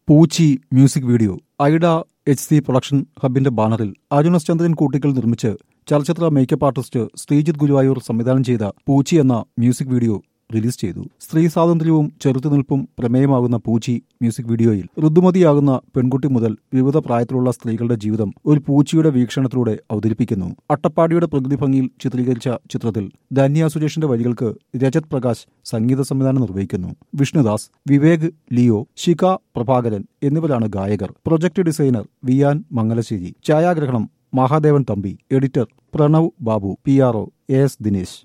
പൂച്ചി music video ഐഡ H C production ഹബിന്റെ ബാനറിൽ അരുണസ് ചന്ദ്രൻ കൂട്ടിക്കൽ നിർമ്മിച്ച് ചലച്ചിത്ര മേക്കപ്പ് ആർട്ടിസ്റ്റ് ശ്രീജിത്ത് ഗുരുവായൂർ സംവിധാനം ചെയ്ത പൂച്ചി എന്ന മ്യൂസിക് വീഡിയോ റിലീസ് ചെയ്തു സ്ത്രീ സ്വാതന്ത്ര്യവും ചെറുത്തുനിൽപ്പും പ്രമേയമാകുന്ന പൂച്ചി മ്യൂസിക് വീഡിയോയിൽ ഋതുമതിയാകുന്ന പെൺകുട്ടി മുതൽ വിവിധ പ്രായത്തിലുള്ള സ്ത്രീകളുടെ ജീവിതം ഒരു പൂച്ചിയുടെ വീക്ഷണത്തിലൂടെ അവതരിപ്പിക്കുന്നു അട്ടപ്പാടിയുടെ പ്രകൃതി ഭംഗിയിൽ ചിത്രീകരിച്ച ചിത്രത്തിൽ ധന്യ സുരേഷിന്റെ വരികൾക്ക് രജത് പ്രകാശ് സംഗീത സംവിധാനം നിർവഹിക്കുന്നു വിഷ്ണുദാസ് വിവേക് ലിയോ ശിഖ പ്രഭാകരൻ എന്നിവരാണ് ഗായകർ പ്രൊജക്ട് ഡിസൈനർ വിയാൻ മംഗലശ്ശേരി ഛായാഗ്രഹണം Mahadevan Thampi editor Pranav Babu P R O A S Dinesh